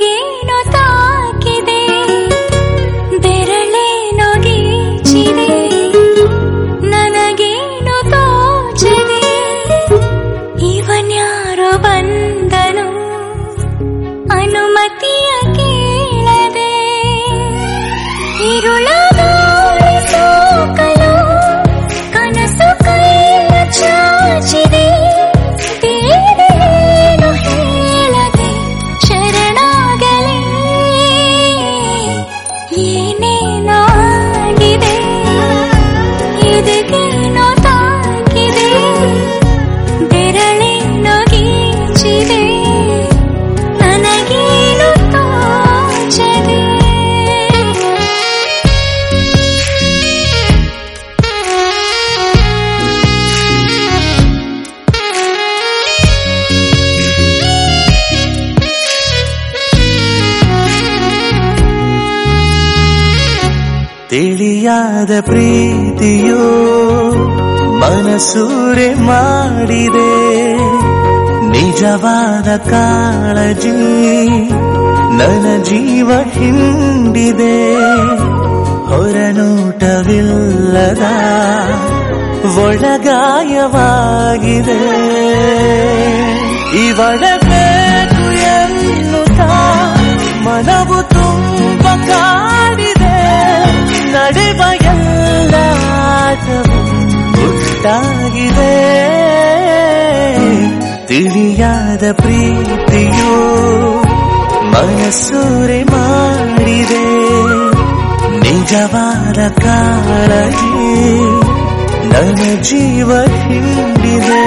ನನಗೇನೋ ತಾಕಿದೆ ಬೆರಳೇನೋ ಗೀಚಿದೆ ನನಗೇನೋ ತೋಚದೆ ಇವನ್ಯಾರೋ ಬಂದನು ಅನುಮತಿಯ ಕೇಳದೆ ಇರುಳ ಗಾಳಿ ಸೋಕಲು ಕನಸು ಕೈಯ ಚಾಚಿದೆ ಬೇರೇನು ಹೇಳದೆ ಶರಣಾಗಲೇ ಏನೇನೋ ಆಗಿದೆ ಇದಕ್ಕೇನೋ ತಾಕಿದೆ ಬೆರಳೇನೋ ಗೀಚಿದೆ ನನಗೇನು ತೋಚದೆ ತಿಳಿಯಾದ ಪ್ರೀತಿಯೋ ಮನಸೂರೆ ಮಾಡಿದೆ ನಿಜವಾದ ಕಾಳಜಿ ನನ್ನ ಜೀವ ಹಿಂಡಿದೆ ಹೊರನೋಟವಿಲ್ಲದ ಒಳಗಾಯವಾಗಿದೆ ಇವಳ ಬೇಕು ಎನ್ನುತ್ತಾ ಮನವು ತುಂಬ ಕಾಡಿದೆ ನಡೆವ ಎಲ್ಲ ಆಟವು ಗುಟ್ಟಾಗಿದೆ ತಿಳಿಯಾದ ಪ್ರೀತಿಯೋ ಮನಸೂರೆ ಮಾಡಿದೆ ನಿಜವಾದ ಕಾಳಜಿ ನನ್ನ ಜೀವ ಹಿಂಡಿದೆ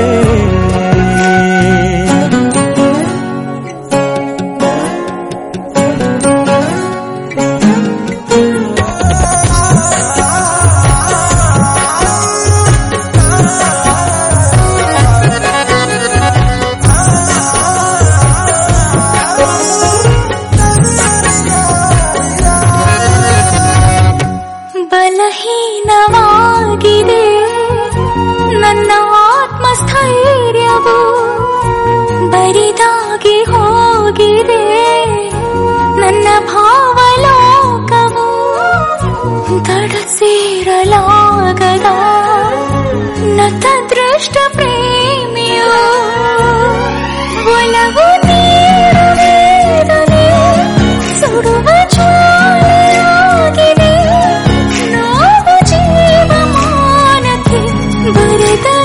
ಬಲಹೀನವಾಗಿದೆ ನನ್ನ ಆತ್ಮಸ್ಥೈರ್ಯವು ಬರಿದಾಗಿ ಹೋಗಿದೆ ನನ್ನ ಭಾವಲೋಕವು ದಡ ಸೇರಲಾಗದ ನತ ದೃಷ್ಟ ಪ್ರೇಮಿಯೋ ಒಲವು ನೀರು ವೇದನೆ ಸುಡುವ ಜ್ವಾಲೆಯಾಗಿದೆ ನೋವು ಜೀವಮಾನಕ್ಕೆ ಬರೆದ